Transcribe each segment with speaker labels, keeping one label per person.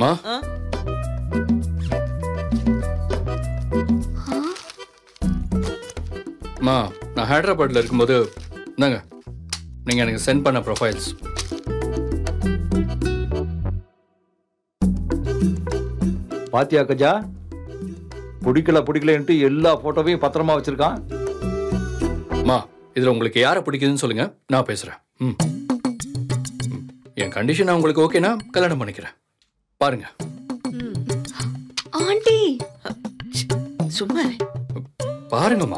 Speaker 1: மா
Speaker 2: ஆ?
Speaker 1: மா நான் ஹைதராபாத்ல இருக்கும்போது இந்தாங்க நீங்க எனக்கு சென்ட் பண்ண ப்ரொஃபைல்ஸ்
Speaker 3: பாத்தியா கஜா பிடிக்கல பிடிக்கலன்ட்டு எல்லா போட்டோவையும் பத்திரமா வச்சிருக்கான்
Speaker 1: மா இதுல உங்களுக்கு யாரை பிடிக்குதுன்னு சொல்லுங்க நான் பேசுறேன் ம் ம். என் கண்டிஷன் உங்களுக்கு ஓகேனா கல்யாணம் பண்ணிக்கிறேன் பாருங்க
Speaker 2: ம்.
Speaker 4: ஆண்டி
Speaker 2: ச்ச, சும்மா இரு.
Speaker 1: பாருங்கம்மா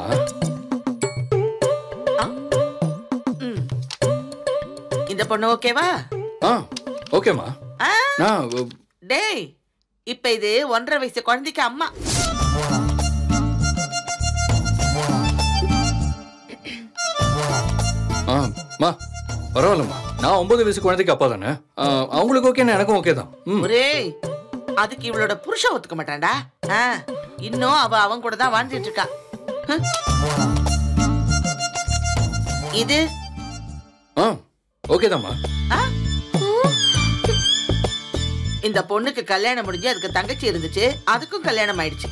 Speaker 2: ம். இந்த பொண்ணு ஓகேவா
Speaker 1: ஆ ஓகேம்மா
Speaker 2: ஆ,
Speaker 1: நான் உ,
Speaker 2: டேய் இப்ப இது ஒன்றரை வயசு குழந்தைக்கு அம்மா
Speaker 1: ஆ மா பரவாயில்லம்மா நான் ஒன்பது வயசு குழந்தைக்கு அப்பா தானே ஆ, அவங்களுக்கு ஓகேனா எனக்கும் ஓகே தான் ம்
Speaker 2: ஒரே அதுக்கு இவளோட புருஷன் ஒத்துக்க மாட்டான்டா ஆ, இன்னும் அவ அவன் கூட தான் வாழ்ந்துட்டு இருக்கா ஹம். இது
Speaker 1: ஆ ஓகே தான்மா
Speaker 2: ஆ? இந்த பொண்ணுக்கு கல்யாணம் முடிஞ்சு அதுக்கு தங்கச்சி இருந்துச்சு அதுக்கும் கல்யாணம் ஆயிடுச்சு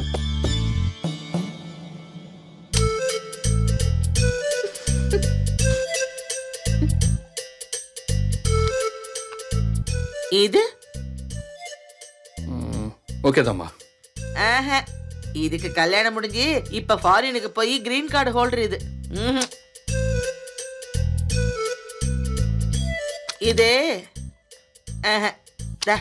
Speaker 2: இது
Speaker 1: ஓகே தான்மா
Speaker 2: ஆஹா. இதுக்கு கல்யாணம் முடிஞ்சு இப்ப ஃபாரினுக்கு போய் கிரீன் கார்டு ஹோல்டர் இது ம்ஹும். இது ஆஹா. தா.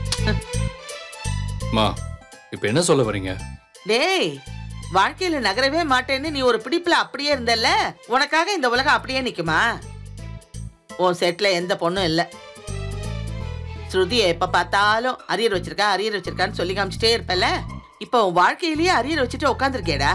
Speaker 1: மா இப்போ என்ன சொல்ல வரீங்க
Speaker 2: டேய் வாழ்க்கையில நகரவே மாட்டேன்னு நீ ஒரு பிடிப்புல அப்படியே இருந்தல்ல உனக்காக இந்த உலகம் அப்படியே நிக்குமா உன் செட்ல எந்த பொண்ணும் இல்ல ஸ்ருதியை எப்ப பார்த்தாலும் அரியர் வச்சிருக்கா அரியர் வச்சிருக்கான்னு சொல்லி காமிச்சிட்டே இருப்பல்ல இப்ப உன் வாழ்க்கையிலேயே அரியர் வச்சுட்டு உட்காந்துருக்கேடா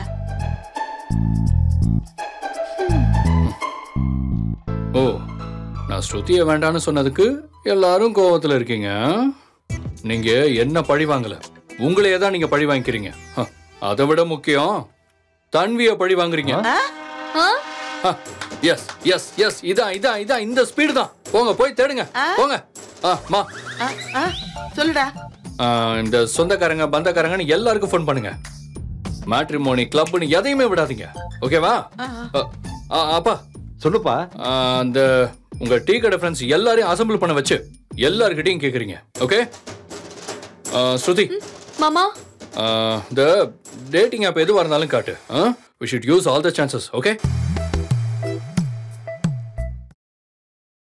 Speaker 1: ஓ நான் ஸ்ருதியை வேண்டான்னு சொன்னதுக்கு எல்லாரும் கோவத்துல இருக்கீங்க நீங்க என்ன பழி வாங்கல உங்களையே தான் நீங்க பழி வாங்கிக்கிறீங்க ஹ, அதை விட முக்கியம் தன்விய பழி வாங்குறீங்க
Speaker 4: ஆ
Speaker 1: எஸ் எஸ் எஸ் இதான் இதான் இதான் இந்த ஸ்பீடு தான் போங்க போய் தேடுங்க
Speaker 2: ஆ?
Speaker 1: போங்க ஆ மா
Speaker 2: ஆ, ஆ, சொல்லுடா
Speaker 1: ஆ, இந்த சொந்தக்காரங்க பந்தக்காரங்கன்னு எல்லாருக்கும் ஃபோன் பண்ணுங்க மேட்ரிமோனி கிளப்னு எதையுமே விடாதீங்க ஓகேவா
Speaker 2: ஆ,
Speaker 1: அ, ஆ, அப்பா
Speaker 3: சொல்லுப்பா
Speaker 1: ஆ, அந்த உங்க டீ கடை ஃப்ரெண்ட்ஸ் எல்லாரையும் அசம்பிள் பண்ண வச்சு எல்லார்கிட்டையும் கேக்குறீங்க ஓகே ஆ, ஸ்ருதி
Speaker 4: மாமா
Speaker 1: ஆ, இந்த டேட்டிங் ஆப் எதுவாக இருந்தாலும் காட்டு we should use all the chances okay